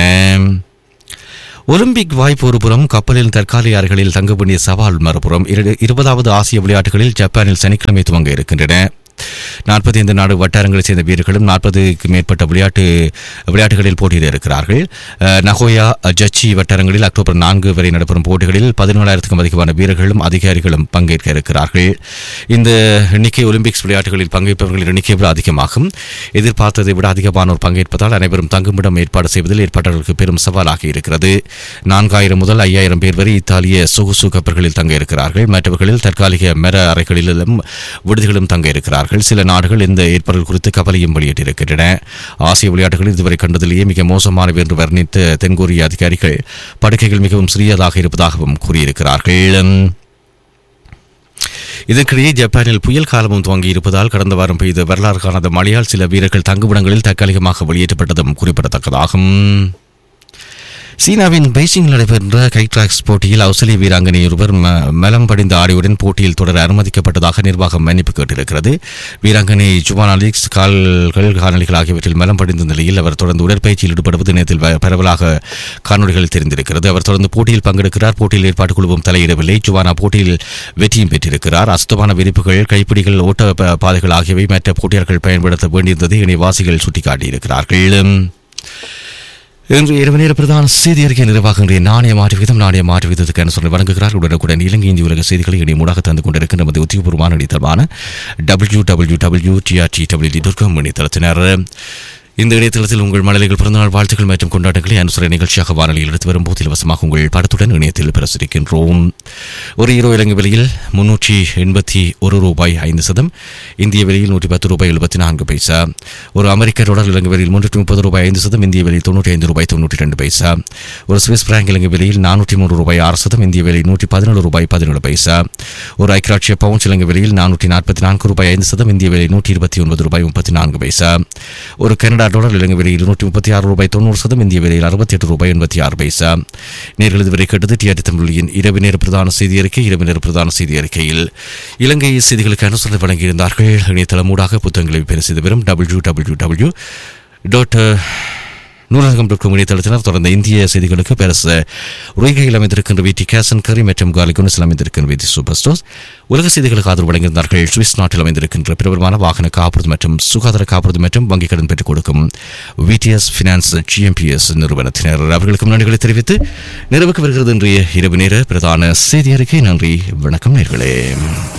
Speaker 1: ஒலிம்பிக் வாய்ப்பு ஒருபுறம் கப்பலில் தற்காலிக அறைகளில் தங்க வேண்டிய சவால் மறுபுறம் இரு- இருபதாவது ஆசிய விளையாட்டுகளில் ஜப்பானில் சனிக்கிழமை துவங்க இருக்கின்றன நாற்பத்தி ஐந்து நாடு வட்டாரங்களைச் சேர்ந்த வீரர்களும் நாற்பதுக்கு மேற்பட்ட விளையாட்டு விளையாட்டுகளில் போட்டியிட இருக்கிறார்கள் அஹ், நகோயா ஜச்சி வட்டாரங்களில் அக்டோபர் நான்கு வரை நடைபெறும் போட்டிகளில் பதினேழாயிரத்துக்கும் அதிகமான வீரர்களும் அதிகாரிகளும் பங்கேற்க இருக்கிறார்கள் இந்த எண்ணிக்கை ஒலிம்பிக்ஸ் விளையாட்டுகளில் பங்கேற்பவர்களின் எண்ணிக்கை விட அதிகமாகும் எதிர்பார்த்ததை விட அதிகமானோர் பங்கேற்பதால் அனைவரும் தங்குமிடம் ஏற்பாடு செய்வதில் ஏற்பாட்டாளர்களுக்கு பெரும் சவாலாக இருக்கிறது நான்காயிரம் முதல் ஐயாயிரம் பேர் வரை இத்தாலிய சொகுசு கப்பல்களில் தங்க இருக்கிறார்கள் மற்றவர்களில் தற்காலிக மர அறைகளிலும் விடுதிகளும் தங்க இருக்கிறார்கள் சில நாடுகள் இந்த ஏற்பாடுகள் குறித்து கவலையும் வெளியிட்டிருக்கின்றன ஆசிய விளையாட்டுகளில் இதுவரை கண்டதிலேயே மிக மோசமானவை என்று வர்ணித்த தென்கொரிய அதிகாரிகள் படுக்கைகள் மிகவும் சிறியதாக இருப்பதாகவும் கூறியிருக்கிறார்கள் இதற்கிடையே ஜப்பானில் புயல் காலமும் துவங்கி இருப்பதால் கடந்த வாரம் பெய்த வரலாறு காணாத மழையால் சில வீரர்கள் தங்குமிடங்களில் தற்காலிகமாக வெளியேற்றப்பட்டதும் குறிப்பிடத்தக்கதாகும் சீனாவின் பெய்ஜிங்கில் நடைபெற்ற கைட்ராக்ஸ் போட்டியில் ஆஸ்திரேலிய வீராங்கனை ஒருவர் ம- மலம் படிந்த ஆடையுடன் போட்டியில் தொடர அனுமதிக்கப்பட்டதாக நிர்வாகம் மன்னிப்பு கேட்டிருக்கிறது வீராங்கனை ஜுவான் அலிக்ஸ் கால்கள் காணொலிகள் ஆகியவற்றில் மலம் படிந்த நிலையில் அவர் தொடர்ந்து உடற்பயிற்சியில் ஈடுபடுவது நேரத்தில் வ- பரவலாக காணொலிகள் தெரிந்திருக்கிறது அவர் தொடர்ந்து போட்டியில் பங்கெடுக்கிறார் போட்டியில் ஏற்பாட்டு குழுவும் தலையிடவில்லை ஜுவானா போட்டியில் வெற்றியும் பெற்றிருக்கிறார் அசுத்தமான விரிப்புகள் கைப்பிடிகள் ஓட்ட ப- பாதைகள் ஆகியவை மற்ற போட்டியாளர்கள் பயன்படுத்த வேண்டியிருந்ததை இணைவாசிகள் சுட்டிக்காட்டியிருக்கிறார்கள் இன்று இரவு நேர பிரதான செய்தி அறிக்கை நிறைவாகின்ற நாணய மாற்று விதம் நாணய மாற்று விதத்துக்கு அனுசரணை வழங்குகிறார் உடனுக்குடன் இலங்கை இந்திய உலக செய்திகளை இணையமூடாக தந்து கொண்டிருக்கின்ற நமது உத்தியபூர்வமான இணையதளமான W W W TRT W dot com இணையதளத்தினர் இந்த இணையதளத்தில் உங்கள் மழலைகள் பிறந்தநாள் வாழ்த்துக்கள் மற்றும் கொண்டாட்டங்களை அனுசரணை நிகழ்ச்சியாக வானொலியில் எடுத்து வரும்போது இலவசமாக உங்கள் படத்துடன் இணையத்தில் பிரசுரிக்கின்றோம் ஒரு ஈரோ இலங்கை விலையில் முன்னூற்றி எண்பத்தி ஒரு ரூபாய் ஐந்து சதம் இந்திய விலையில் நூற்றி பத்து ரூபாய் எழுபத்தி நான்கு பைசா ஒரு அமெரிக்க டாலர் இலங்கை விலையில் முன்னூற்றி முப்பது ரூபாய் ஐந்து சதம் இந்திய விலையில் தொண்ணூற்றி ஐந்து ரூபாய் தொண்ணூற்றி ரெண்டு பைசா ஒரு சுவிஸ் பிராங்க் இலங்கை விலையில் நானூற்றி மூன்று ரூபாய் ஆறு சதம் இந்திய விலையில் நூற்றி பதினேழு ரூபாய் பதினேழு பைசா ஒரு ஐக்கிராட்சிய பவுன்ஸ் இலங்கை விலையில் நானூற்றி நாற்பத்தி நான்கு ரூபாய் ஐந்து சதம் இந்திய விலை நூற்றி இருபத்தி ஒன்பது ரூபாய் முப்பத்தி நான்கு பைசா ஒரு கனடா டாலர் இலங்கை விலையில் நூற்றி முப்பத்தி ஆறு ரூபாய் தொண்ணூறு சதம் இந்திய விலையில் அறுபத்தி எட்டு ரூபாய் எண்பத்தி ஆறு பைசா நேர்கள் இதுவரை கேட்டது டிஆர்டி தமிழின் இரவு நேர பிரதான செய்தி அறிக்கை இரவு நேர பிரதான செய்தி அறிக்கையில் இலங்கை செய்திகளுக்கு அனுசரணை வழங்கியிருந்தார்கள் இணையதளம் ஊடாக புத்தகங்களை விற்பனை செய்து வரும் W W W dot Noolagam dot com இணையதளத்தினர் தொடர்ந்த இந்திய செய்திகளுக்கு பேரச உரைகையில் அமைந்திருக்கின்ற வீட்டி கேசன் கரி மற்றும் காலி குனிசில் அமைந்திருக்கின்ற வீட்டி சூப்பர் ஸ்டோர்ஸ் உலக செய்திகளுக்கு ஆதரவு வழங்கியிருந்தார்கள் சுவிஸ் நாட்டில் அமைந்திருக்கின்ற பிரபலமான வாகன காப்புறுதி மற்றும் சுகாதார காப்புறுதி மற்றும் வங்கிக் கடன் பெற்றுக் கொடுக்கும் விடிஎஸ் ஃபினான்ஸ் ஜிஎம்பிஎஸ் நிறுவனத்தினர் அவர்களுக்கு நன்றிகளை தெரிவித்து நிறைவுக்கு வருகிறது இன்றைய இரவு நேர பிரதான செய்தி அறிக்கை நன்றி வணக்கம் நேர்களே